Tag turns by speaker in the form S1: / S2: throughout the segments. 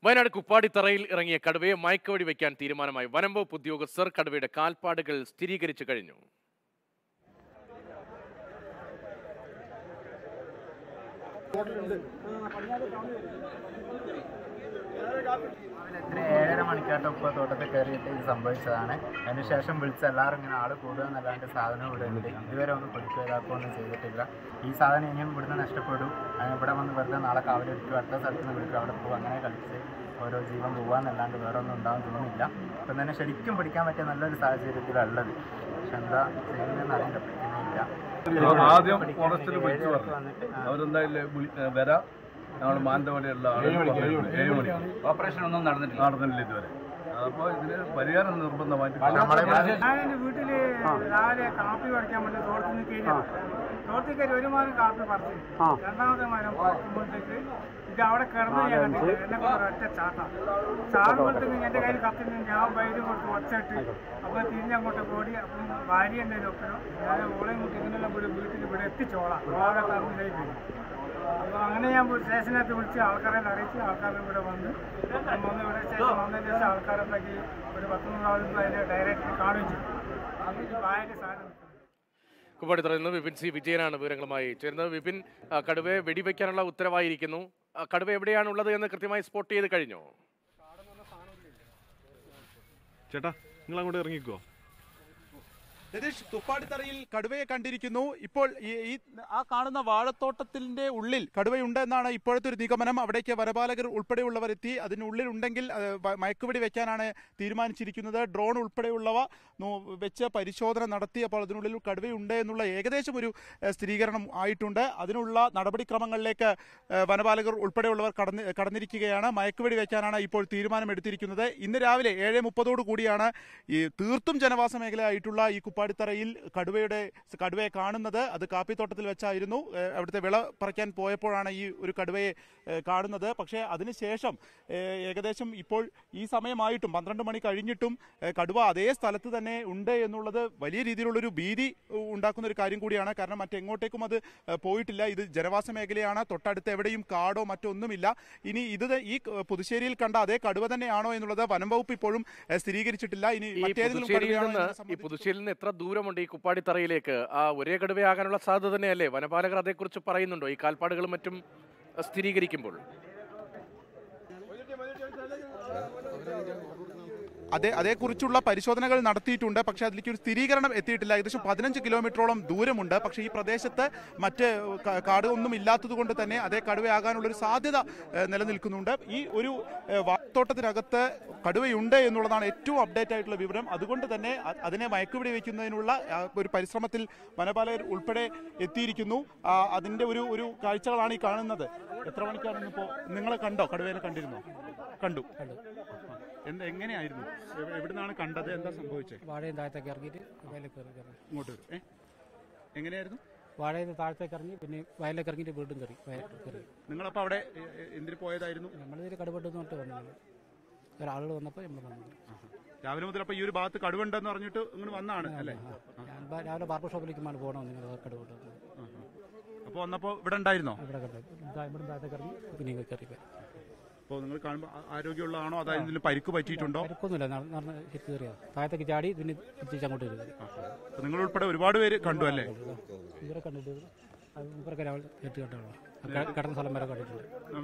S1: വയനാട് കുപ്പാടിത്തറയിൽ ഇറങ്ങിയ കടുവയെ മയക്കുവടി വയ്ക്കാൻ തീരുമാനമായി വനം വകുപ്പ് ഉദ്യോഗസ്ഥർ കടുവയുടെ കാൽപ്പാടുകൾ സ്ഥിരീകരിച്ചു കഴിഞ്ഞു
S2: രാവിലെ ഏഴര മണിക്കാട്ട് ഉപ്പ തോട്ടത്തിൽ കയറിയിട്ട് ഇത് സംഭവിച്ചതാണ് അതിനുശേഷം വിളിച്ച എല്ലാവരും ഇങ്ങനെ ആൾ കൂടുക എന്നല്ലാണ്ട് സാധനം ഇവിടെ ഉണ്ട് ഇതുവരെ ഒന്നും കൊടുക്കുക ഇതാക്കുകയൊന്നും ചെയ്തിട്ടില്ല ഈ സാധനം ഇനിയും ഇവിടുന്ന് നഷ്ടപ്പെടും അതിന് ഇവിടെ വന്ന് വെറുതെ നാളെ കാവലെടുക്കും അടുത്ത സ്ഥലത്ത് നിന്ന് വിളിക്കും അവിടെ പോകും അങ്ങനെ കളിച്ച് ഓരോ ജീവൻ പോകാന്നല്ലാണ്ട് വേറെ ഒന്നും ഉണ്ടാകാൻ തോന്നുന്നില്ല ഇപ്പം തന്നെ ശരിക്കും പിടിക്കാൻ പറ്റിയ നല്ലൊരു സാഹചര്യത്തിലാണ് ഉള്ളത് പക്ഷെ എന്താ ചെയ്യുന്നതെന്ന് അറിയില്ല പിടിക്കുന്നില്ല
S3: ആദ്യം ഫോറസ്റ്റിൽ വിളിച്ചു
S2: ഏഴ്
S3: പറഞ്ഞു
S2: വന്നിട്ട് ആ,
S3: അവരെന്തായാലും വിളി- ഏ, വരാം ഞങ്ങൾ മാനന്തവാടിയുള്ള ഏഴ് മണി
S4: ഓപ്പറേഷൻ ഒന്നും നടന്നിട്ടില്ല
S3: നടന്നില്ല ഇതുവരെ അപ്പോൾ ഇതിന് പരിഹാരം നിർബന്ധമായിട്ട്
S2: നമ്മളെ
S5: ഞാൻ എൻ്റെ വീട്ടിൽ രാവിലെ കാപ്പി പറിക്കാൻ വേണ്ടി തോട്ടത്തിൽ നിന്ന് കയറി തോട്ടത്തിൽ കയറി ഒരു മരം കാപ്പി പറിച്ചു രണ്ടാമത്തെ മരം പറിക്കുമ്പോഴത്തേക്ക് ഇത് അവിടെ കിടന്ന് ഞാൻ കണ്ടില്ല എന്നെ കൊണ്ട് ഒറ്റ ചാട്ടം ചാടുമ്പോഴത്തേക്ക് എൻ്റെ കയ്യിൽ കത്തിന് ഞാൻ വൈദ്യം കൊടുത്ത് ഒച്ചയിട്ട് അപ്പോൾ തിരിഞ്ഞങ്ങോട്ട് ഓടി അപ്പം ഭാര്യ ഉണ്ടായിരുന്നു ഒപ്പരം ഞാൻ ഓളെയും കൂട്ടി ഇങ്ങനെയുള്ള ഇവിടെ വീട്ടിൽ ഇവിടെ എത്തിച്ചോളാം ആകെ തറന്നിലായി പോയി അപ്പോൾ അങ്ങനെ ഞാൻ സ്റ്റേഷനകത്ത് വിളിച്ച് ആൾക്കാരെ അറിയിച്ച് ആൾക്കാർ ഇവിടെ വന്ന് വന്ന് ഇവിടെ സ്റ്റേഷൻ വന്നതിന് ശേഷം ആൾക്കാരെന്താക്കി ഒരു പത്ത് മൂന്നാളും അതിനെ ഡയറക്റ്റ് കാണുകയും ചെയ്തു ഈ ഭാര്യ സാധനം
S1: കുപ്പാടിത്തറയിൽ നിന്ന് വിപിൻ സി വിജയനാണ് വിവരങ്ങളുമായി ചേരുന്നത് വിപിൻ ആ, കടുവയെ വെടിവെക്കാനുള്ള ഉത്തരവായിരിക്കുന്നു ആ, കടുവ എവിടെയാണ് ഉള്ളത് എന്ന് കൃത്യമായി സ്പോട്ട് ചെയ്ത് കഴിഞ്ഞോ
S6: ചേട്ടാ നിങ്ങൾ അങ്ങോട്ട് ഇറങ്ങിക്കോ
S7: രതീഷ് തുപ്പാടിത്തറയിൽ കടുവയെ കണ്ടിരിക്കുന്നു ഇപ്പോൾ ഈ ഈ ആ കാണുന്ന വാഴത്തോട്ടത്തിന്റെ ഉള്ളിൽ കടുവയുണ്ട് എന്നാണ് ഇപ്പോഴത്തെ ഒരു നിഗമനം അവിടേക്ക് വനപാലകർ ഉൾപ്പെടെയുള്ളവർ എത്തി അതിനുള്ളിൽ ഉണ്ടെങ്കിൽ അത് വ- മയക്കുവെടി വെക്കാനാണ് തീരുമാനിച്ചിരിക്കുന്നത് ഡ്രോൺ ഉൾപ്പെടെയുള്ളവ നോ- വെച്ച് പരിശോധന നടത്തി അപ്പോൾ അതിനുള്ളിൽ കടുവയുണ്ട് എന്നുള്ള ഏകദേശം ഒരു ഏഹ്, സ്ഥിരീകരണം ആയിട്ടുണ്ട് അതിനുള്ള നടപടിക്രമങ്ങളിലേക്ക് ഏഹ്, വനപാലകർ ഉൾപ്പെടെയുള്ളവർ കടന്ന് കടന്നിരിക്കുകയാണ് മയക്കുവെടി വെക്കാനാണ് ഇപ്പോൾ തീരുമാനമെടുത്തിരിക്കുന്നത് ഇന്ന് രാവിലെ ഏഴ് മുപ്പതോടു കൂടിയാണ് ഈ തീർത്തും ജനവാസ മേഖലയായിട്ടുള്ള ഈ കുപ്പാടിത്തറയിൽ കടുവയുടെ കടുവയെ കാണുന്നത് അത് കാപ്പിത്തോട്ടത്തിൽ വെച്ചായിരുന്നു ഏഹ്, അവിടുത്തെ വിള പറിക്കാൻ പോയപ്പോഴാണ് ഈ ഒരു കടുവയെ ഏഹ്, കാണുന്നത് പക്ഷേ അതിനുശേഷം ഏഹ്, ഏകദേശം ഇപ്പോൾ ഈ സമയമായിട്ടും പന്ത്രണ്ട് മണി കഴിഞ്ഞിട്ടും ഏഹ്, കടുവ അതേ സ്ഥലത്ത് തന്നെ ഉണ്ട് എന്നുള്ളത് വലിയ രീതിയിലുള്ളൊരു ഭീതി ഉ- ഉണ്ടാക്കുന്ന ഒരു കാര്യം കൂടിയാണ് കാരണം മറ്റെങ്ങോട്ടേക്കും അത് ഏഹ്, പോയിട്ടില്ല ഇത് ജനവാസ മേഖലയാണ് തൊട്ടടുത്ത് എവിടെയും കാടോ മറ്റോ ഒന്നുമില്ല ഇനി ഇത് ദേ ഈ ക- പുതുശ്ശേരിയിൽ കണ്ട അതേ കടുവ തന്നെയാണോ എന്നുള്ളത് വനം വകുപ്പ് ഇപ്പോഴും ഏഹ്, സ്ഥിരീകരിച്ചിട്ടില്ല ഇനി
S1: ഈ
S7: മറ്റേതെങ്കിലും
S1: പുതുശ്ശേരിയിൽ
S7: കടുവയാണോ
S1: നിന്ന്
S7: എന്നത്
S1: ഈ
S7: സംബന്ധിച്ച്
S1: പുതുശ്ശേരിയിൽ നിന്ന് എത്ര ദൂരമുണ്ട് ഈ കുപ്പാടിത്തറയിലേക്ക് ആ ഒരേ കടുവയാകാനുള്ള സാധ്യത തന്നെയല്ലേ വനപാലകർ അതേക്കുറിച്ച് പറയുന്നുണ്ടോ ഈ കാൽപ്പാടുകളും മറ്റും അഹ്, സ്ഥിരീകരിക്കുമ്പോൾ
S7: അതേ അതേക്കുറിച്ചുള്ള പരിശോധനകൾ നടത്തിയിട്ടുണ്ട് പക്ഷേ അതിലേക്ക് ഒരു സ്ഥിരീകരണം എത്തിയിട്ടില്ല ഏകദേശം പതിനഞ്ച് കിലോമീറ്ററോളം ദൂരമുണ്ട് പക്ഷേ ഈ പ്രദേശത്ത് മറ്റ് ക- കാടുകളൊന്നും ഇല്ലാത്തത് കൊണ്ട് തന്നെ അതേ കടുവയാകാനുള്ള ഒരു സാധ്യത ഏഹ്, നിലനിൽക്കുന്നുണ്ട് ഈ ഒരു ഏഹ്, വാത്തോട്ടത്തിനകത്ത് കടുവയുണ്ട് എന്നുള്ളതാണ് ഏറ്റവും അപ്ഡേറ്റ് ആയിട്ടുള്ള വിവരം അതുകൊണ്ട് തന്നെ അ- അതിനെ മയക്കുപിടി വയ്ക്കുന്നതിനുള്ള ആ, ഒരു പരിശ്രമത്തിൽ വനപാലകർ ഉൾപ്പെടെ എത്തിയിരിക്കുന്നു ആ, അതിന്റെ ഒരു ഒരു കാഴ്ചകളാണ് ഈ കാണുന്നത് എത്ര മണിക്കാണ് ഇപ്പോൾ നിങ്ങൾ കണ്ടോ കടുവേനെ കണ്ടിരുന്നോ കണ്ടു എന്താ എങ്ങനെയായിരുന്നു എവ- എവിടുന്നാണ് കണ്ടത് എന്താ സംഭവിച്ചത്
S8: വാഴയും താഴത്തേക്ക് ഇറങ്ങിയിട്ട് വയലിൽ കയറി കയറി
S7: ഇങ്ങോട്ട് വരും ഏ എങ്ങനെയായിരുന്നു
S8: വാഴയിൽ നിന്ന് താഴത്തേക്ക് ഇറങ്ങി പിന്നെ വയലിലേക്ക് ഇറങ്ങിയിട്ട് വീണ്ടും കയറി വയലിൽ കയറി
S7: നിങ്ങളപ്പോൾ അവിടെ എ- എ- എന്തിന് പോയതായിരുന്നു
S8: നമ്മളിതിൽ കടുപെട്ട് വന്നിട്ട് വന്നത് ഒരാളുകൾ വന്നപ്പോൾ നമ്മൾ വന്നത്
S7: രാവിലെ മുതൽ അപ്പോൾ ഈ ഒരു ഭാഗത്ത് കടുവുണ്ടെന്ന് പറഞ്ഞിട്ട് ഇങ്ങനെ വന്നാണ് അല്ലേ
S8: ഞാൻ ബ- രാവിലെ ബാർബർ ഷോപ്പിലേക്കുമാണ് പോകണം നിങ്ങൾ കടുപെട്ട് വന്നത്
S7: അപ്പോൾ വന്നപ്പോൾ ഇവിടെ ഉണ്ടായിരുന്നോ
S8: ഇവിടെ കണ്ടു ഇവിടെ താഴത്തേക്ക് ഇറങ്ങി പിന്നെ ഇങ്ങ് കയറി പോയി
S7: അപ്പോൾ നിങ്ങൾ കാണുമ്പോൾ ആ- ആരോഗ്യമുള്ളതാണോ അതായത് ഇതിന് പരിക്ക് പറ്റിയിട്ടുണ്ടോ
S8: പരിക്കൊന്നുമില്ല നട- നടന്ന് ശരിക്കും കയറിയത് താഴത്തേക്ക് ചാടി പിന്നെ തിരിച്ച് അങ്ങോട്ട് കയറി
S7: അപ്പോൾ നിങ്ങൾ ഉൾപ്പെടെ ഒരുപാട് പേര് കണ്ടു അല്ലേ
S8: ഇവരെ കണ്ടിട്ട് അത് ഇവരൊക്കെ രാവിലെ കേട്ട് കണ്ടുള്ളൂ കിടന്ന സ്ഥലം വരെ കണ്ടിട്ടുണ്ട്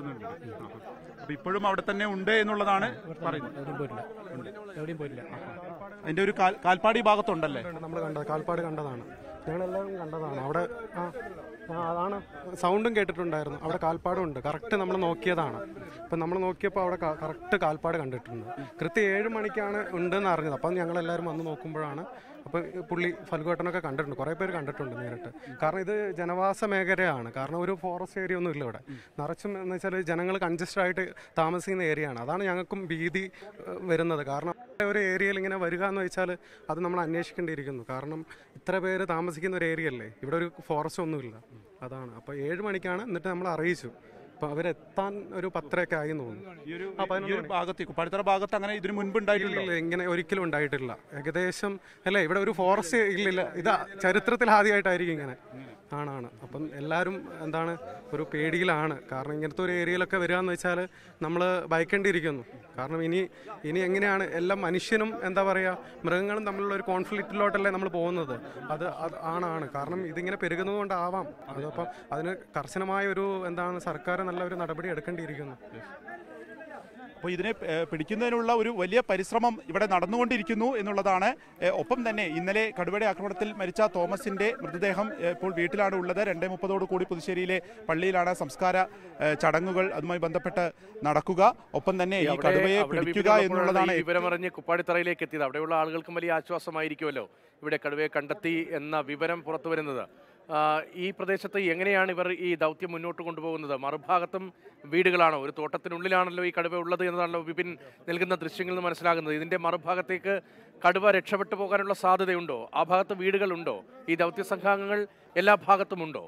S7: അപ്പോൾ ഇപ്പോഴും അവിടെ തന്നെ ഉണ്ട് എന്നുള്ളതാണ് പറയുന്നത്
S8: എവിടെയും പോയിട്ടില്ല എവിടെയും പോയിട്ടില്ല
S7: അതിന്റെ ഒരു കാൽ- കാൽപ്പാടി ഭാഗത്തുണ്ടല്ലേ
S9: നമ്മൾ കണ്ടത് കാൽപ്പാട് കണ്ടതാണ് ഞങ്ങളെല്ലാവരും കണ്ടതാണ് അവിടെ ആ ആ, അതാണ് സൗണ്ടും കേട്ടിട്ടുണ്ടായിരുന്നു അവിടെ കാൽപ്പാടും ഉണ്ട് കറക്റ്റ് നമ്മൾ നോക്കിയതാണ് അപ്പം നമ്മൾ നോക്കിയപ്പോൾ അവിടെ കറക്റ്റ് കാൽപ്പാട് കണ്ടിട്ടുണ്ട് കൃത്യം ഏഴ് മണിക്കാണ് ഉണ്ടെന്ന് അറിഞ്ഞത് അപ്പം ഞങ്ങളെല്ലാവരും വന്ന് നോക്കുമ്പോഴാണ് അപ്പോൾ പുള്ളി ഫൽഗോട്ടനൊക്കെ കണ്ടിട്ടുണ്ട് കുറേ പേര് കണ്ടിട്ടുണ്ട് നേരിട്ട് കാരണം ഇത് ജനവാസ മേഖലയാണ് കാരണം ഒരു ഫോറസ്റ്റ് ഏരിയ ഒന്നും ഇല്ല ഇവിടെ നിറച്ചും എന്ന് വെച്ചാൽ ജനങ്ങൾ കൺജസ്റ്റഡ് ആയിട്ട് താമസിക്കുന്ന ഏരിയയാണ് അതാണ് ഞങ്ങൾക്കും ഭീതി ഏഹ്, വരുന്നത് കാരണം ഒരു ഏരിയയിൽ ഇങ്ങനെ വരിക എന്ന് വെച്ചാൽ അത് നമ്മൾ അന്വേഷിക്കേണ്ടിയിരിക്കുന്നു കാരണം ഇത്ര പേര് താമസിക്കുന്ന ഒരു ഏരിയ അല്ലേ ഇവിടെ ഒരു ഫോറസ്റ്റ് ഒന്നുമില്ല അതാണ് അപ്പോൾ ഏഴ് മണിക്കാണ് എന്നിട്ട് നമ്മൾ അറിയിച്ചു അപ്പോൾ അവരെത്താൻ ഒരു പത്തരയൊക്കെ ആയി എന്ന് തോന്നുന്നു
S7: ഈ ഒരു
S9: ആ, പതിനൊന്ന്
S7: ഈ ഒരു ഭാഗത്ത് കുപ്പാടിത്തറ ഭാഗത്ത് അങ്ങനെ ഇതിന് മുൻപ് ഉണ്ടായിട്ടില്ല
S9: ഇല്ല ഇങ്ങനെ ഒരിക്കലും ഉണ്ടായിട്ടില്ല ഏകദേശം അല്ലേ ഇവിടെ ഒരു ഫോറസ്റ്റ് ഇല്ലില്ല ഇത് ചരിത്രത്തിൽ ആദ്യമായിട്ടായിരിക്കും ഇങ്ങനെ ആണാണ് അപ്പം എല്ലാവരും എന്താണ് ഒരു പേടിയിലാണ് കാരണം ഇങ്ങനത്തെ ഒരു ഏരിയയിലൊക്കെ വരിക എന്ന് വെച്ചാൽ നമ്മൾ ഭയക്കേണ്ടിയിരിക്കുന്നു കാരണം ഇനി ഇനി എങ്ങനെയാണ് എല്ലാ മനുഷ്യനും എന്താ പറയുക മൃഗങ്ങളും തമ്മിലുള്ള ഒരു കോൺഫ്ലിക്റ്റിലോട്ടല്ലേ നമ്മൾ പോകുന്നത് അത് അത് ആണാണ് കാരണം ഇതിങ്ങനെ പെരുകുന്നത് കൊണ്ടാവാം അതപ്പം അതിന് കർശനമായ ഒരു എന്താണ് സർക്കാർ നല്ല ഒരു നടപടി എടുക്കേണ്ടിയിരിക്കുന്നു
S7: അപ്പോൾ ഇതിനെ ഏഹ്, പിടിക്കുന്നതിനുള്ള ഒരു വലിയ പരിശ്രമം ഇവിടെ നടന്നുകൊണ്ടിരിക്കുന്നു എന്നുള്ളതാണ് ഏഹ്, ഒപ്പം തന്നെ ഇന്നലെ കടുവയുടെ ആക്രമണത്തിൽ മരിച്ച തോമസിന്റെ മൃതദേഹം ഏഹ്, ഇപ്പോൾ വീട്ടിലാണ് ഉള്ളത് രണ്ടേ മുപ്പതോട് കൂടി പുതുശ്ശേരിയിലെ പള്ളിയിലാണ് സംസ്കാര ഏഹ്, ചടങ്ങുകൾ അതുമായി ബന്ധപ്പെട്ട് നടക്കുക ഒപ്പം തന്നെ ഈ
S1: അവിടെ-
S7: കടുവയെ
S1: അവിടെ
S7: പിടിക്കുക
S1: വിപിനുള്ളപ്പോഴാണ്
S7: എന്നുള്ളതാണ്
S1: ഈ വിവരമറിഞ്ഞ് കുപ്പാടിത്തറയിലേക്ക് എത്തിയത് അവിടെയുള്ള ആളുകൾക്കും വലിയ ആശ്വാസമായിരിക്കുമല്ലോ ഇവിടെ കടുവയെ കണ്ടെത്തി എന്ന വിവരം പുറത്തു വരുന്നത് ആ, ഈ പ്രദേശത്ത് എങ്ങനെയാണ് ഇവർ ഈ ദൗത്യം മുന്നോട്ട് കൊണ്ടുപോകുന്നത് മറുഭാഗത്തും വീടുകളാണോ ഒരു തോട്ടത്തിനുള്ളിലാണല്ലോ ഈ കടുവ ഉള്ളത് എന്നതാണല്ലോ വിപിൻ നൽകുന്ന ദൃശ്യങ്ങളിൽ നിന്ന് മനസ്സിലാകുന്നത് ഇതിന്റെ മറുഭാഗത്തേക്ക് കടുവ രക്ഷപ്പെട്ടു പോകാനുള്ള സാധ്യതയുണ്ടോ ആ ഭാഗത്ത് വീടുകളുണ്ടോ ഈ ദൗത്യ സംഘാംഗങ്ങൾ എല്ലാ ഭാഗത്തുമുണ്ടോ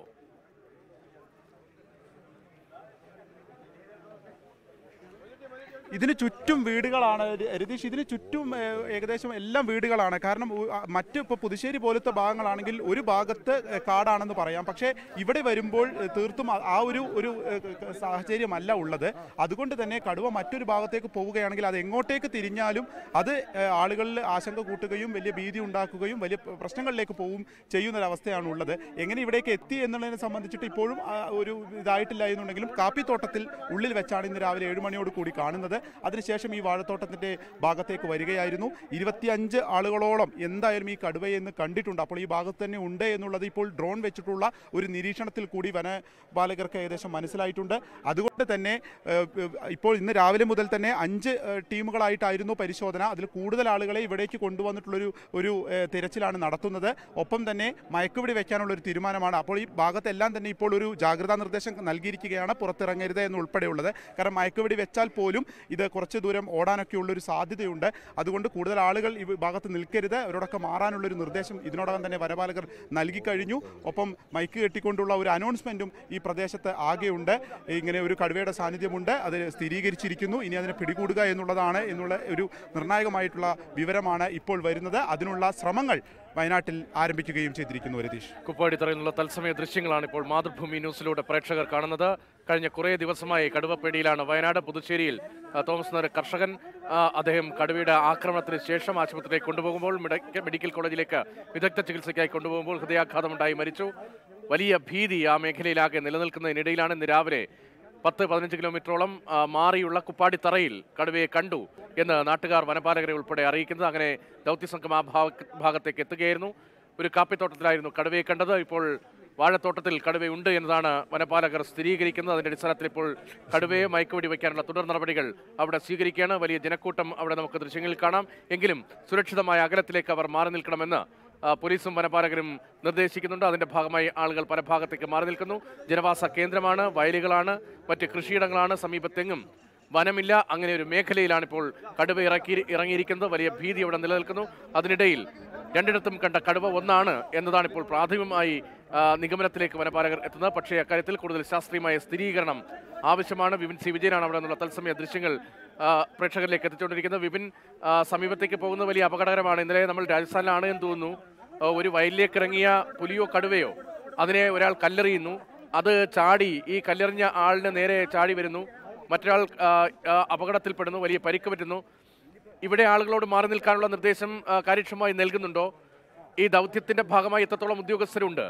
S7: ഇതിന് ചുറ്റും വീടുകളാണ് ര- രതീഷ് ഇതിന് ചുറ്റും ഏഹ്, ഏകദേശം എല്ലാം വീടുകളാണ് കാരണം ഉ- ആ, മറ്റ് ഇപ്പോൾ പുതുശ്ശേരി പോലത്തെ ഭാഗങ്ങളാണെങ്കിൽ ഒരു ഭാഗത്ത് ഏഹ്, കാടാണെന്ന് പറയാം പക്ഷേ ഇവിടെ വരുമ്പോൾ ഏഹ്, തീർത്തും ആ- ആ ഒരു ഒരു ഏഹ്, ക- സാഹചര്യമല്ല ഉള്ളത് അതുകൊണ്ട് തന്നെ കടുവ മറ്റൊരു ഭാഗത്തേക്ക് പോവുകയാണെങ്കിൽ അത് എങ്ങോട്ടേക്ക് തിരിഞ്ഞാലും അത് ഏഹ്, ആളുകളിൽ ആശങ്ക കൂട്ടുകയും വലിയ ഭീതി ഉണ്ടാക്കുകയും വലിയ പ്ര- പ്രശ്നങ്ങളിലേക്ക് പോവും ചെയ്യുന്നൊരവസ്ഥയാണ് ഉള്ളത് എങ്ങനെ ഇവിടേക്ക് എത്തി എന്നുള്ളതിനെ സംബന്ധിച്ചിട്ട് ഇപ്പോഴും ആ, ഒരു ഇതായിട്ടില്ല എന്നുണ്ടെങ്കിലും കാപ്പിത്തോട്ടത്തിൽ ഉള്ളിൽ വെച്ചാണ് ഇന്ന് രാവിലെ ഏഴ് മണിയോട് കൂടി കാണുന്നത് അതിനുശേഷം ഈ വാഴത്തോട്ടത്തിന്റെ ഭാഗത്തേക്ക് വരികയായിരുന്നു ഇരുപത്തിയഞ്ച് ആളുകളോളം എന്തായാലും ഈ കടുവയെ ഇന്ന് കണ്ടിട്ടുണ്ട് അപ്പോൾ ഈ ഭാഗത്ത് തന്നെ ഉണ്ട് എന്നുള്ളത് ഇപ്പോൾ ഡ്രോൺ വെച്ചിട്ടുള്ള ഒരു നിരീക്ഷണത്തിൽ കൂടി വനപാലകർക്ക് ഏകദേശം മനസ്സിലായിട്ടുണ്ട് അതുകൊണ്ട് തന്നെ ഏഹ്, ഇപ്പോൾ ഇന്ന് രാവിലെ മുതൽ തന്നെ അഞ്ച് ഏഹ്, ടീമുകളായിട്ടായിരുന്നു പരിശോധന അതിൽ കൂടുതൽ ആളുകളെ ഇവിടേക്ക് കൊണ്ടുവന്നിട്ടുള്ളൊരു ഒരു ഏഹ്, തിരച്ചിലാണ് നടത്തുന്നത് ഒപ്പം തന്നെ മയക്കുപിടി വെക്കാനുള്ള ഒരു തീരുമാനമാണ് അപ്പോൾ ഈ ഭാഗത്തെല്ലാം തന്നെ ഇപ്പോൾ ഒരു ജാഗ്രതാ നിർദ്ദേശം നൽകിയിരിക്കുകയാണ് പുറത്തിറങ്ങരുത് എന്ന് ഉൾപ്പെടെയുള്ളത് കാരണം മയക്കുപിടി വെച്ചാൽ പോലും ഇത് കുറച്ച് ദൂരം ഓടാനൊക്കെ ഉള്ളൊരു സാധ്യതയുണ്ട് അതുകൊണ്ട് കൂടുതൽ ആളുകൾ ഈ ഭാഗത്ത് നിൽക്കരുത് അവരോടൊക്കെ മാറാനുള്ളൊരു നിർദ്ദേശം ഇതിനോടകം തന്നെ വനപാലകർ നൽകി കഴിഞ്ഞു ഒപ്പം മൈക്ക് കെട്ടിക്കൊണ്ടുള്ള ഒരു അനൗൺസ്മെന്റും ഈ പ്രദേശത്ത് ആകെയുണ്ട് ഇങ്ങനെ ഒരു കടുവയുടെ സാന്നിധ്യമുണ്ട് അത് സ്ഥിരീകരിച്ചിരിക്കുന്നു ഇനി അതിനെ പിടികൂടുക എന്നുള്ളതാണ് എന്നുള്ള ഒരു നിർണായകമായിട്ടുള്ള വിവരമാണ് ഇപ്പോൾ വരുന്നത് അതിനുള്ള ശ്രമങ്ങൾ വയനാട്ടിൽ ആരംഭിക്കുകയും ചെയ്തിരിക്കുന്നു രതീഷ്
S1: കുപ്പാടിത്തറയിൽ നിന്നുള്ള തത്സമയ ദൃശ്യങ്ങളാണ് ഇപ്പോൾ മാതൃഭൂമി ന്യൂസിലൂടെ പ്രേക്ഷകർ കാണുന്നത് കഴിഞ്ഞ കുറേ ദിവസമായി കടുവപ്പേടിയിലാണ് വയനാട് പുതുച്ചേരിയിൽ ആ, തോമസ് എന്ന ഒരു കർഷകൻ ആ, അദ്ദേഹം കടുവയുടെ ആക്രമണത്തിന് ശേഷം ആശുപത്രിയിലേക്ക് കൊണ്ടുപോകുമ്പോൾ മെഡിക്ക- മെഡിക്കൽ കോളേജിലേക്ക് വിദഗ്ധ ചികിത്സയ്ക്കായി കൊണ്ടുപോകുമ്പോൾ ഹൃദയാഘാതമുണ്ടായി മരിച്ചു വലിയ ഭീതി ആ മേഖലയിലാകെ നിലനിൽക്കുന്നതിനിടയിലാണ് ഇന്ന് രാവിലെ പത്ത് പതിനഞ്ച് കിലോമീറ്ററോളം ആ, മാറിയുള്ള കുപ്പാടിത്തറയിൽ കടുവയെ കണ്ടു എന്ന് നാട്ടുകാർ വനപാലകരെ ഉൾപ്പെടെ അറിയിക്കുന്നത് അങ്ങനെ ദൗത്യസംഘം ആ ഭാഗ- ഭാഗത്തേക്ക് എത്തുകയായിരുന്നു ഒരു കാപ്പിത്തോട്ടത്തിലായിരുന്നു കടുവയെ കണ്ടത് ഇപ്പോൾ വാഴത്തോട്ടത്തിൽ കടുവയുണ്ട് എന്നതാണ് വനപാലകർ സ്ഥിരീകരിക്കുന്നത് അതിന്റെ അടിസ്ഥാനത്തിൽ ഇപ്പോൾ കടുവയെ മയക്കുവെടി വയ്ക്കാനുള്ള തുടർ നടപടികൾ അവിടെ സ്വീകരിക്കുകയാണ് വലിയ ജനക്കൂട്ടം അവിടെ നമുക്ക് ദൃശ്യങ്ങളിൽ കാണാം എങ്കിലും സുരക്ഷിതമായ അകലത്തിലേക്ക് അവർ മാറി നിൽക്കണമെന്ന് ആ, പോലീസും വനപാലകരും നിർദ്ദേശിക്കുന്നുണ്ട് അതിന്റെ ഭാഗമായി ആളുകൾ പല ഭാഗത്തേക്ക് മാറി നിൽക്കുന്നു ജനവാസ കേന്ദ്രമാണ് വയലുകളാണ് മറ്റ് കൃഷിയിടങ്ങളാണ് സമീപത്തെങ്ങും വനമില്ല അങ്ങനെ ഒരു മേഖലയിലാണ് ഇപ്പോൾ കടുവ ഇറക്കി ഇറങ്ങിയിരിക്കുന്നത് വലിയ ഭീതി അവിടെ നിലനിൽക്കുന്നു അതിനിടയിൽ രണ്ടിടത്തും കണ്ട കടുവ ഒന്നാണ് എന്നതാണ് ഇപ്പോൾ പ്രാഥമികമായി ആ, നിഗമനത്തിലേക്ക് വനപാലകർ എത്തുന്നത് പക്ഷേ അക്കാര്യത്തിൽ കൂടുതൽ ശാസ്ത്രീയമായ സ്ഥിരീകരണം ആവശ്യമാണ് വിപിൻ സി വിജയനാണ് അവിടെ നിന്നുള്ള തത്സമയ ദൃശ്യങ്ങൾ ആ, പ്രേക്ഷകരിലേക്ക് എത്തിച്ചുകൊണ്ടിരിക്കുന്നത് വിപിൻ ആ, സമീപത്തേക്ക് പോകുന്നത് വലിയ അപകടകരമാണ് ഇന്നലെ നമ്മൾ രാജസ്ഥാനിലാണ് എന്ന് തോന്നുന്നു ആ, ഒരു വയലിലേക്ക് ഇറങ്ങിയ പുലിയോ കടുവയോ അതിനെ ഒരാൾ കല്ലെറിയുന്നു അത് ചാടി ഈ കല്ലെറിഞ്ഞ ആളിന് നേരെ ചാടി വരുന്നു മറ്റൊരാൾ ആ, ആ, അപകടത്തിൽപ്പെടുന്നു വലിയ പരിക്ക് പറ്റുന്നു ഇവിടെ ആളുകളോട് മാറി നിൽക്കാനുള്ള നിർദ്ദേശം ആ, കാര്യക്ഷമമായി നൽകുന്നുണ്ടോ ഈ ദൗത്യത്തിന്റെ ഭാഗമായി എത്രത്തോളം ഉദ്യോഗസ്ഥരുണ്ട്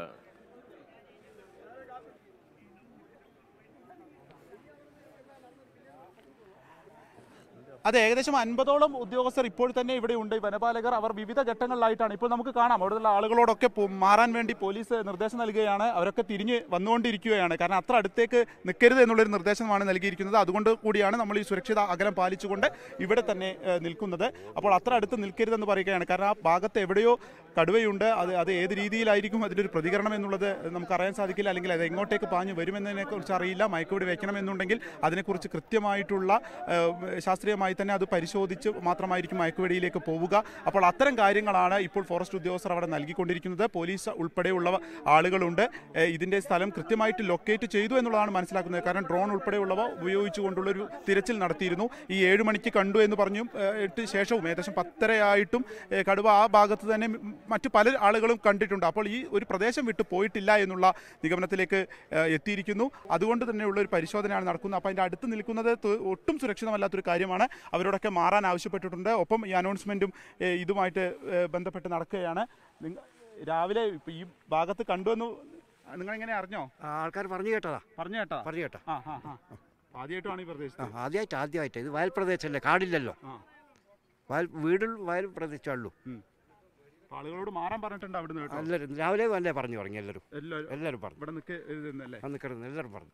S7: അതെ ഏകദേശം അൻപതോളം ഉദ്യോഗസ്ഥർ ഇപ്പോൾ തന്നെ ഇവിടെ ഉണ്ട് ഈ വനപാലകർ അവർ വിവിധ ഘട്ടങ്ങളിലായിട്ടാണ് ഇപ്പോൾ നമുക്ക് കാണാം അവിടെയുള്ള ആളുകളോടൊക്കെ പോ- മാറാൻ വേണ്ടി പോലീസ് നിർദ്ദേശം നൽകുകയാണ് അവരൊക്കെ തിരിഞ്ഞ് വന്നുകൊണ്ടിരിക്കുകയാണ് കാരണം അത്ര അടുത്തേക്ക് നിൽക്കരുത് എന്നുള്ളൊരു നിർദ്ദേശമാണ് നൽകിയിരിക്കുന്നത് അതുകൊണ്ട് കൂടിയാണ് നമ്മൾ ഈ സുരക്ഷിത അകലം പാലിച്ചുകൊണ്ട് ഇവിടെ തന്നെ ഏഹ്, നിൽക്കുന്നത് അപ്പോൾ അത്ര അടുത്ത് നിൽക്കരുതെന്ന് പറയുകയാണ് കാരണം ആ ഭാഗത്ത് എവിടെയോ കടുവയുണ്ട് അത് അത് ഏത് രീതിയിലായിരിക്കും അതിൻ്റെ ഒരു പ്രതികരണം എന്നുള്ളത് നമുക്ക് അറിയാൻ സാധിക്കില്ല അല്ലെങ്കിൽ അത് എങ്ങോട്ടേക്ക് പാഞ്ഞു വരുമെന്നതിനെ കുറിച്ച് അറിയില്ല മയക്കുപിടി വെക്കണമെന്നുണ്ടെങ്കിൽ അതിനെക്കുറിച്ച് കൃത്യമായിട്ടുള്ള ഏഹ്, ശാസ്ത്രീയമായി കൃത്യമായി തന്നെ അത് പരിശോധിച്ച് മാത്രമായിരിക്കും മയക്കുവെടിയിലേക്ക് പോവുക അപ്പോൾ അത്തരം കാര്യങ്ങളാണ് ഇപ്പോൾ ഫോറസ്റ്റ് ഉദ്യോഗസ്ഥർ അവിടെ നൽകിക്കൊണ്ടിരിക്കുന്നത് പോലീസ് ഉൾപ്പെടെയുള്ള ആളുകളുണ്ട് ഏഹ് ഇതിന്റെ സ്ഥലം കൃത്യമായിട്ട് ലൊക്കേറ്റ് ചെയ്തു എന്നുള്ളതാണ് മനസ്സിലാക്കുന്നത് കാരണം ഡ്രോൺ ഉൾപ്പെടെയുള്ളവ ഉപയോഗിച്ചുകൊണ്ടുള്ളൊരു തിരച്ചിൽ നടത്തിയിരുന്നു ഈ ഏഴ് മണിക്ക് കണ്ടു എന്ന് പറഞ്ഞു ഏഹ് ഇട്ട് ശേഷവും ഏകദേശം പത്തരയായിട്ടും ഏഹ് കടുവ ആ ഭാഗത്ത് തന്നെ മ- മറ്റു പല ആളുകളും കണ്ടിട്ടുണ്ട് അപ്പോൾ ഈ ഒരു പ്രദേശം വിട്ടു പോയിട്ടില്ല എന്നുള്ള നിഗമനത്തിലേക്ക് ഏഹ് എത്തിയിരിക്കുന്നു അതുകൊണ്ട് തന്നെയുള്ള ഒരു പരിശോധനയാണ് നടക്കുന്നത് അപ്പോൾ അതിൻ്റെ അടുത്ത് നിൽക്കുന്നത് ത- ഒട്ടും സുരക്ഷിതമല്ലാത്തൊരു കാര്യമാണ് അവരോടൊക്കെ മാറാൻ ആവശ്യപ്പെട്ടിട്ടുണ്ട് ഒപ്പം ഈ അനൗൺസ്മെൻറ്റും ഏഹ് ഇതുമായിട്ട് ഏഹ് ബന്ധപ്പെട്ട് നടക്കുകയാണ് നിങ്ങ- രാവിലെ ഇപ്പൊ ഈ ഭാഗത്ത് കണ്ടുവെന്ന് നിങ്ങൾ എങ്ങനെ അറിഞ്ഞോ
S4: ആൾക്കാർ പറഞ്ഞു കേട്ടതാ
S7: പറഞ്ഞു കേട്ടാ
S4: പറഞ്ഞു കേട്ടാ
S7: ആ ആ ആ ആദ്യമായിട്ടാണ് ഈ പ്രദേശത്ത്
S4: ആദ്യമായിട്ട് ആദ്യമായിട്ട് ഇത് വയൽ പ്രദേശമല്ലേ കാടില്ലല്ലോ
S7: ആ.
S4: വയൽ വീടും വയൽ പ്രദേശമുള്ളൂ
S7: അപ്പൊ ആളുകളോട് മാറാൻ പറഞ്ഞിട്ടുണ്ട് അവിടുന്ന് കേട്ടോ
S4: എല്ലാവരും രാവിലെ അല്ലേ പറഞ്ഞു തുടങ്ങി എല്ലാവരും
S7: എല്ലാവരും
S4: എല്ലാവരും പറഞ്ഞു
S7: ഇവിടെ നിൽക്ക് ഇതെന്നല്ലേ
S4: വന്ന് കിടന്ന് എല്ലാവരും പറഞ്ഞു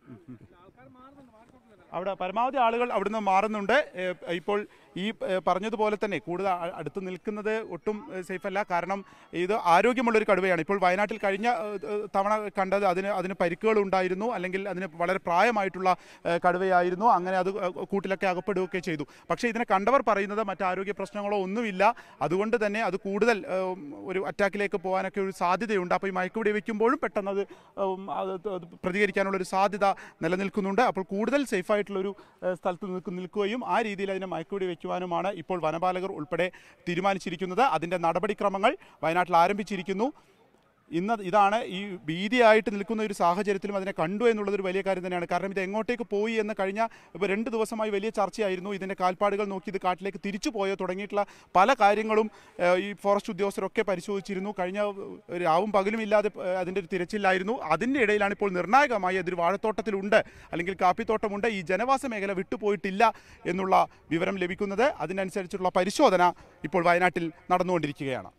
S7: അവിടെ പരമാവധി ആളുകൾ അവിടുന്ന് മാറുന്നുണ്ട് ഏഹ് ഇപ്പോൾ ഈ ഏഹ് പറഞ്ഞതുപോലെ തന്നെ കൂടുതൽ അ- അടുത്ത് നിൽക്കുന്നത് ഒട്ടും സേഫ് അല്ല കാരണം ഇത് ആരോഗ്യമുള്ളൊരു കടുവയാണ് ഇപ്പോൾ വയനാട്ടിൽ കഴിഞ്ഞ ഏഹ്, ഏഹ്, തവണ കണ്ടത് അതിന് അതിന് പരിക്കുകൾ ഉണ്ടായിരുന്നു അല്ലെങ്കിൽ അതിന് വളരെ പ്രായമായിട്ടുള്ള ഏഹ്, കടുവയായിരുന്നു അങ്ങനെ അത് ഏഹ്, കൂട്ടിലൊക്കെ അകപ്പെടുകയൊക്കെ ചെയ്തു പക്ഷേ ഇതിനെ കണ്ടവർ പറയുന്നത് മറ്റ് ആരോഗ്യ പ്രശ്നങ്ങളോ ഒന്നുമില്ല അതുകൊണ്ട് തന്നെ അത് കൂടുതൽ ഏഹ്, ഒരു അറ്റാക്കിലേക്ക് പോകാനൊക്കെ ഒരു സാധ്യതയുണ്ട് അപ്പോൾ ഈ മയക്കുപിടി വയ്ക്കുമ്പോഴും പെട്ടെന്ന് അത് ഉം, അത് അത് പ്രതികരിക്കാനുള്ളൊരു സാധ്യത നിലനിൽക്കുന്നുണ്ട് അപ്പോൾ കൂടുതൽ സേഫ് ആയിട്ടുള്ളൊരു ഏഹ്, സ്ഥലത്ത് നിൽക്കു നിൽക്കുകയും ആ രീതിയിൽ അതിനെ മയക്കുപിടി വയ്ക്കുവാനുമാണ് ഇപ്പോൾ വനപാലകർ ഉൾപ്പെടെ തീരുമാനിച്ചിരിക്കുന്നത് അതിൻ്റെ നടപടിക്രമങ്ങൾ വയനാട്ടിൽ ആരംഭിച്ചിരിക്കുന്നു ഇന്ന് ഇതാണ് ഈ ഭീതിയായിട്ട് നിൽക്കുന്ന ഒരു സാഹചര്യത്തിലും അതിനെ കണ്ടു എന്നുള്ളത് ഒരു വലിയ കാര്യം തന്നെയാണ് കാരണം ഇത് എങ്ങോട്ടേക്ക് പോയി എന്ന് കഴിഞ്ഞ ഇപ്പോൾ രണ്ട് ദിവസമായി വലിയ ചർച്ചയായിരുന്നു ഇതിൻ്റെ കാൽപ്പാടുകൾ നോക്കി ഇത് കാട്ടിലേക്ക് തിരിച്ചു പോയോ തുടങ്ങിയിട്ടുള്ള പല കാര്യങ്ങളും ഏഹ്, ഈ ഫോറസ്റ്റ് ഉദ്യോഗസ്ഥരൊക്കെ പരിശോധിച്ചിരുന്നു കഴിഞ്ഞ ഏഹ്, രാവും പകലും ഇല്ലാതെ ഏഹ്, അതിൻ്റെ ഒരു തിരച്ചിലായിരുന്നു അതിൻ്റെ ഇടയിലാണ് ഇപ്പോൾ നിർണായകമായി അതൊരു വാഴത്തോട്ടത്തിലുണ്ട് അല്ലെങ്കിൽ കാപ്പിത്തോട്ടമുണ്ട് ഈ ജനവാസ മേഖല വിട്ടുപോയിട്ടില്ല എന്നുള്ള വിവരം ലഭിക്കുന്നത് അതിനനുസരിച്ചുള്ള പരിശോധന ഇപ്പോൾ വയനാട്ടിൽ നടന്നുകൊണ്ടിരിക്കുകയാണ്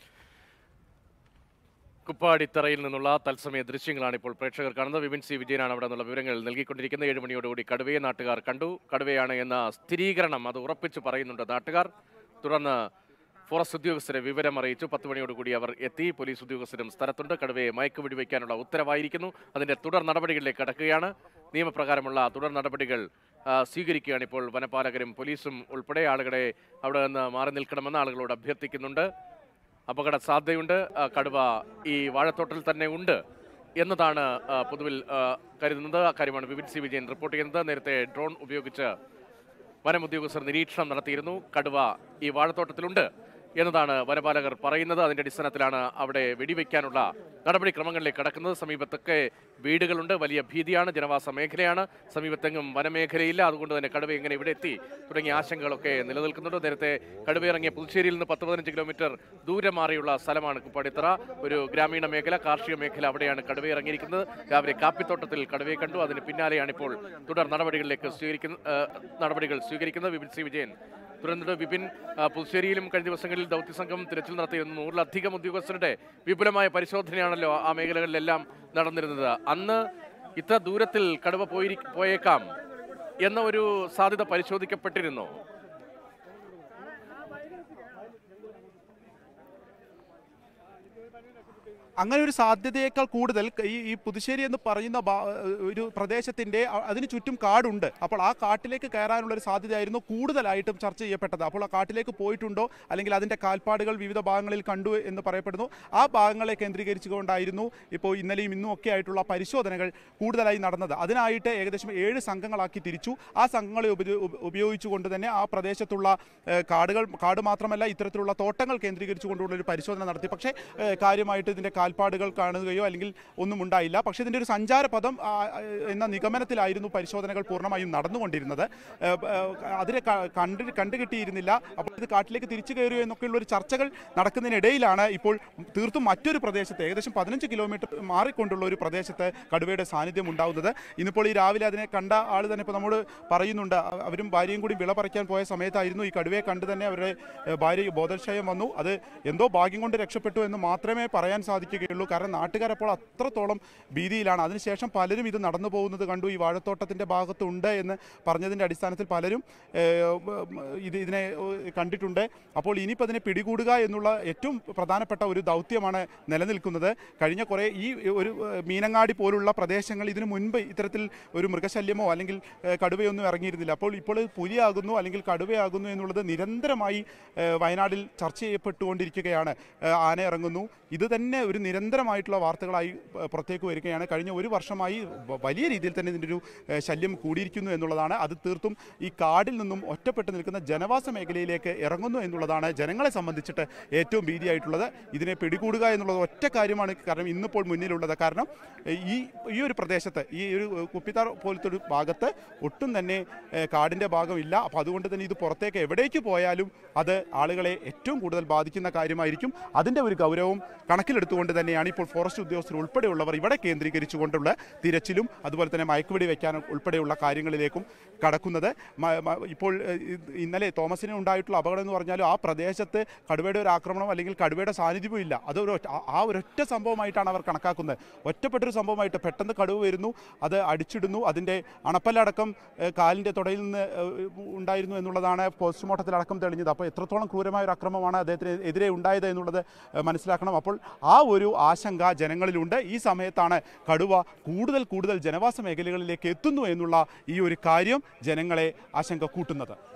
S1: കുപ്പാടിത്തറയിൽ നിന്നുള്ള തത്സമയ ദൃശ്യങ്ങളാണ് ഇപ്പോൾ പ്രേക്ഷകർ കാണുന്നത് വിപിൻ സി വിജയനാണ് അവിടെ നിന്നുള്ള വിവരങ്ങൾ നൽകിക്കൊണ്ടിരിക്കുന്നത് ഏഴ് മണിയോടുകൂടി കടുവയെ നാട്ടുകാർ കണ്ടു കടുവയാണ് എന്ന സ്ഥിരീകരണം അത് ഉറപ്പിച്ചു പറയുന്നുണ്ട് നാട്ടുകാർ തുടർന്ന് ഫോറസ്റ്റ് ഉദ്യോഗസ്ഥരെ വിവരം അറിയിച്ചു പത്ത് മണിയോടുകൂടി അവർ എത്തി പോലീസ് ഉദ്യോഗസ്ഥരും സ്ഥലത്തുണ്ട് കടുവയെ മയക്കുപിടി വയ്ക്കാനുള്ള ഉത്തരവായിരിക്കുന്നു അതിന്റെ തുടർ നടപടികളിലേക്ക് കടക്കുകയാണ് നിയമപ്രകാരമുള്ള തുടർ നടപടികൾ ആ, സ്വീകരിക്കുകയാണ് ഇപ്പോൾ വനപാലകരും പോലീസും ഉൾപ്പെടെ ആളുകളെ അവിടെ നിന്ന് മാറി നിൽക്കണമെന്ന് ആളുകളോട് അഭ്യർത്ഥിക്കുന്നുണ്ട് അപകട സാധ്യതയുണ്ട് ആ, കടുവ ഈ വാഴത്തോട്ടിൽ തന്നെ ഉണ്ട് എന്നതാണ് ആ, പൊതുവിൽ ആ, കരുതുന്നത് ആ കാര്യമാണ് വിപിൻ സി വിജയൻ റിപ്പോർട്ട് ചെയ്യുന്നത് നേരത്തെ ഡ്രോൺ ഉപയോഗിച്ച് വനം ഉദ്യോഗസ്ഥർ നിരീക്ഷണം നടത്തിയിരുന്നു കടുവ ഈ വാഴത്തോട്ടത്തിലുണ്ട് എന്നതാണ് വനപാലകർ പറയുന്നത് അതിന്റെ അടിസ്ഥാനത്തിലാണ് അവിടെ വെടിവെക്കാനുള്ള നടപടിക്രമങ്ങളിലേക്ക് കടക്കുന്നത് സമീപത്തൊക്കെ വീടുകളുണ്ട് വലിയ ഭീതിയാണ് ജനവാസ മേഖലയാണ് സമീപത്തെങ്ങും വനമേഖലയില്ല അതുകൊണ്ട് തന്നെ കടുവ എങ്ങനെ ഇവിടെ എത്തി തുടങ്ങിയ ആശങ്കകളൊക്കെ നിലനിൽക്കുന്നുണ്ട് നേരത്തെ കടുവ ഇറങ്ങിയ പുതുച്ചേരിയിൽ നിന്ന് പത്ത് പതിനഞ്ച് കിലോമീറ്റർ ദൂരെ മാറിയുള്ള സ്ഥലമാണ് കുപ്പാടിത്തറ ഒരു ഗ്രാമീണ മേഖല കാർഷിക മേഖല അവിടെയാണ് കടുവ ഇറങ്ങിയിരിക്കുന്നത് രാവിലെ കാപ്പിത്തോട്ടത്തിൽ കടുവയെ കണ്ടു അതിന് പിന്നാലെയാണ് ഇപ്പോൾ തുടർ നടപടികളിലേക്ക് സ്വീകരിക്കുന്ന ആ, നടപടികൾ സ്വീകരിക്കുന്നത് വിപിൻ സി വിജയൻ തുടർന്നിട്ട് വിപിൻ ആ, പുതുച്ചേരിയിലും കഴിഞ്ഞ ദിവസങ്ങളിൽ ദൗത്യസംഘം തിരച്ചിൽ നടത്തിയിരുന്നു നൂറിലധികം ഉദ്യോഗസ്ഥരുടെ വിപുലമായ പരിശോധനയാണല്ലോ ആ മേഖലകളിലെല്ലാം നടന്നിരുന്നത് അന്ന് ഇത്ര ദൂരത്തിൽ കടുവ പോയി പോയേക്കാം എന്ന ഒരു സാധ്യത പരിശോധിക്കപ്പെട്ടിരുന്നോ
S7: അങ്ങനെ ഒരു സാധ്യതയേക്കാൾ കൂടുതൽ ഈ ഈ പുതുശ്ശേരി എന്ന് പറയുന്ന ഭാ- ഒരു പ്രദേശത്തിന്റെ അ- അതിന് ചുറ്റും കാടുണ്ട് അപ്പോൾ ആ കാട്ടിലേക്ക് കയറാനുള്ള ഒരു സാധ്യതയായിരുന്നു കൂടുതലായിട്ടും ചർച്ച ചെയ്യപ്പെട്ടത് അപ്പോൾ ആ കാട്ടിലേക്ക് പോയിട്ടുണ്ടോ അല്ലെങ്കിൽ അതിന്റെ കാൽപ്പാടുകൾ വിവിധ ഭാഗങ്ങളിൽ കണ്ടു എന്ന് പറയപ്പെടുന്നു ആ ഭാഗങ്ങളെ കേന്ദ്രീകരിച്ചുകൊണ്ടായിരുന്നു ഇപ്പോൾ ഇന്നലെയും ഇന്നും ഒക്കെ ആയിട്ടുള്ള പരിശോധനകൾ കൂടുതലായി നടന്നത് അതിനായിട്ട് ഏകദേശം ഏഴ് സംഘങ്ങളാക്കി തിരിച്ചു ആ സംഘങ്ങളെ ഉപയോ- ഉപ- ഉപയോഗിച്ചുകൊണ്ട് തന്നെ ആ പ്രദേശത്തുള്ള ഏഹ്, കാടുകൾ കാട് മാത്രമല്ല ഇത്തരത്തിലുള്ള തോട്ടങ്ങൾ കേന്ദ്രീകരിച്ചുകൊണ്ടുള്ള ഒരു പരിശോധന നടത്തി പക്ഷേ ഏഹ്, കാര്യമായിട്ട് ഇതിന്റെ കാൽപ്പാടുകൾ കാണുകയോ അല്ലെങ്കിൽ ഒന്നും ഉണ്ടായില്ല പക്ഷേ ഇതിന്റെ ഒരു സഞ്ചാരപഥം ആ, ആ, എന്ന നിഗമനത്തിലായിരുന്നു പരിശോധനകൾ പൂർണ്ണമായും നടന്നുകൊണ്ടിരുന്നത് ഏഹ്, ഏഹ്, അതിനെ ക- കണ്ട് കണ്ടുകിട്ടിയിരുന്നില്ല അപ്പോൾ ഇത് കാട്ടിലേക്ക് തിരിച്ചു കയറിയോ എന്നൊക്കെയുള്ള ഒരു ചർച്ചകൾ നടക്കുന്നതിനിടയിലാണ് ഇപ്പോൾ തീർത്തും മറ്റൊരു പ്രദേശത്ത് ഏകദേശം പതിനഞ്ച് കിലോമീറ്റർ മാറിക്കൊണ്ടുള്ള ഒരു പ്രദേശത്ത് കടുവയുടെ സാന്നിധ്യം ഉണ്ടാവുന്നത് ഇന്നിപ്പോൾ ഈ രാവിലെ അതിനെ കണ്ട ആൾ തന്നെ ഇപ്പോൾ നമ്മോട് പറയുന്നുണ്ട് അ- അവരും ഭാര്യയും കൂടി വിള പറിക്കാൻ പോയ സമയത്തായിരുന്നു ഈ കടുവയെ കണ്ട് തന്നെ അവരുടെ ഏഹ്, ഭാര്യ ബോധക്ഷയം വന്നു അത് എന്തോ ഭാഗ്യം കൊണ്ട് രക്ഷപ്പെട്ടു എന്ന് മാത്രമേ പറയാൻ സാധിക്കൂ സാധിക്കുകയുള്ളൂ കാരണം നാട്ടുകാരപ്പോൾ അത്രത്തോളം ഭീതിയിലാണ് അതിനുശേഷം പലരും ഇത് നടന്നു പോകുന്നത് കണ്ടു ഈ വാഴത്തോട്ടത്തിൻ്റെ ഭാഗത്തുണ്ട് എന്ന് പറഞ്ഞതിൻ്റെ അടിസ്ഥാനത്തിൽ പലരും ഏഹ്, ഉം, ഇത് ഇതിനെ ഏഹ്, കണ്ടിട്ടുണ്ട് അപ്പോൾ ഇനിയിപ്പോൾ അതിനെ പിടികൂടുക എന്നുള്ള ഏറ്റവും പ്രധാനപ്പെട്ട ഒരു ദൗത്യമാണ് നിലനിൽക്കുന്നത് കഴിഞ്ഞ കുറേ ഈ ഒരു ഏഹ്, മീനങ്ങാടി പോലുള്ള പ്രദേശങ്ങൾ ഇതിനു മുൻപ് ഇത്തരത്തിൽ ഒരു മൃഗശല്യമോ അല്ലെങ്കിൽ ഏഹ്, കടുവയൊന്നും ഇറങ്ങിയിരുന്നില്ല അപ്പോൾ ഇപ്പോൾ ഇത് പുലിയാകുന്നു അല്ലെങ്കിൽ കടുവയാകുന്നു എന്നുള്ളത് നിരന്തരമായി ഏഹ്, വയനാടിൽ ചർച്ച ചെയ്യപ്പെട്ടുകൊണ്ടിരിക്കുകയാണ് ഏഹ്, ആന ഇറങ്ങുന്നു ഇത് തന്നെ ഒരു നിരന്തരമായിട്ടുള്ള വാർത്തകളായി ഏഹ്, പുറത്തേക്ക് വരികയാണ് കഴിഞ്ഞ ഒരു വർഷമായി വ- വലിയ രീതിയിൽ തന്നെ ഇതിൻ്റെ ഒരു ഏഹ്, ശല്യം കൂടിയിരിക്കുന്നു എന്നുള്ളതാണ് അത് തീർത്തും ഈ കാടിൽ നിന്നും ഒറ്റപ്പെട്ട് നിൽക്കുന്ന ജനവാസ മേഖലയിലേക്ക് ഇറങ്ങുന്നു എന്നുള്ളതാണ് ജനങ്ങളെ സംബന്ധിച്ചിട്ട് ഏറ്റവും ഭീതിയായിട്ടുള്ളത് ഇതിനെ പിടികൂടുക എന്നുള്ളത് ഒറ്റ കാര്യമാണ് കാരണം ഇന്നിപ്പോൾ മുന്നിലുള്ളത് കാരണം ഏഹ്, ഈ ഈ ഒരു പ്രദേശത്ത് ഈ ഒരു ഏഹ്, കുപ്പിത്താർ പോലത്തെ ഒരു ഭാഗത്ത് ഒട്ടും തന്നെ ഏഹ്, കാടിൻ്റെ ഭാഗമില്ല അപ്പോൾ അതുകൊണ്ട് തന്നെ ഇത് പുറത്തേക്ക് എവിടേക്ക് പോയാലും അത് ആളുകളെ ഏറ്റവും കൂടുതൽ ബാധിക്കുന്ന കാര്യമായിരിക്കും അതിൻ്റെ ഒരു ഗൗരവം കണക്കിലെടുത്തുകൊണ്ട് തന്നെയാണ് ഇപ്പോൾ ഫോറസ്റ്റ് ഉദ്യോഗസ്ഥർ ഉൾപ്പെടെയുള്ളവർ ഇവിടെ കേന്ദ്രീകരിച്ചുകൊണ്ടുള്ള തിരച്ചിലും അതുപോലെ തന്നെ മയക്കുവെടി വെക്കാൻ ഉൾപ്പെടെയുള്ള കാര്യങ്ങളിലേക്കും കടക്കുന്നത് മ- മ- ഇപ്പോൾ ഏഹ്, ഇത് ഇന്നലെ തോമസിന് ഉണ്ടായിട്ടുള്ള അപകടം എന്ന് പറഞ്ഞാൽ ആ പ്രദേശത്ത് കടുവയുടെ ഒരു ആക്രമണം അല്ലെങ്കിൽ കടുവയുടെ സാന്നിധ്യവും ഇല്ല അത് ഒരു ഒറ്റ- ആ- ആ ഒരൊറ്റ സംഭവമായിട്ടാണ് അവർ കണക്കാക്കുന്നത് ഒറ്റപ്പെട്ടൊരു സംഭവമായിട്ട് പെട്ടെന്ന് കടുവ വരുന്നു അത് അടിച്ചിടുന്നു അതിൻ്റെ അണപ്പല്ലടക്കം ഏഹ്, കാലിൻ്റെ തുടയിൽ നിന്ന് ഏഹ്, ഉണ്ടായിരുന്നു എന്നുള്ളതാണ് പോസ്റ്റ്മോർട്ടത്തിലടക്കം തെളിഞ്ഞത് അപ്പോൾ എത്രത്തോളം ക്രൂരമായ ഒരു അക്രമമാണ് അദ്ദേഹത്തിന് എതിരെ ഉണ്ടായത് എന്നുള്ളത് ഏഹ്, മനസ്സിലാക്കണം അപ്പോൾ ആ ഒരു ആശങ്ക ജനങ്ങളിലുണ്ട് ഈ സമയത്താണ് കടുവ കൂടുതൽ കൂടുതൽ ജനവാസ മേഖലകളിലേക്ക് എത്തുന്നു എന്നുള്ള ഈ ഒരു കാര്യം ജനങ്ങളെ ആശങ്ക കൂട്ടുന്നത്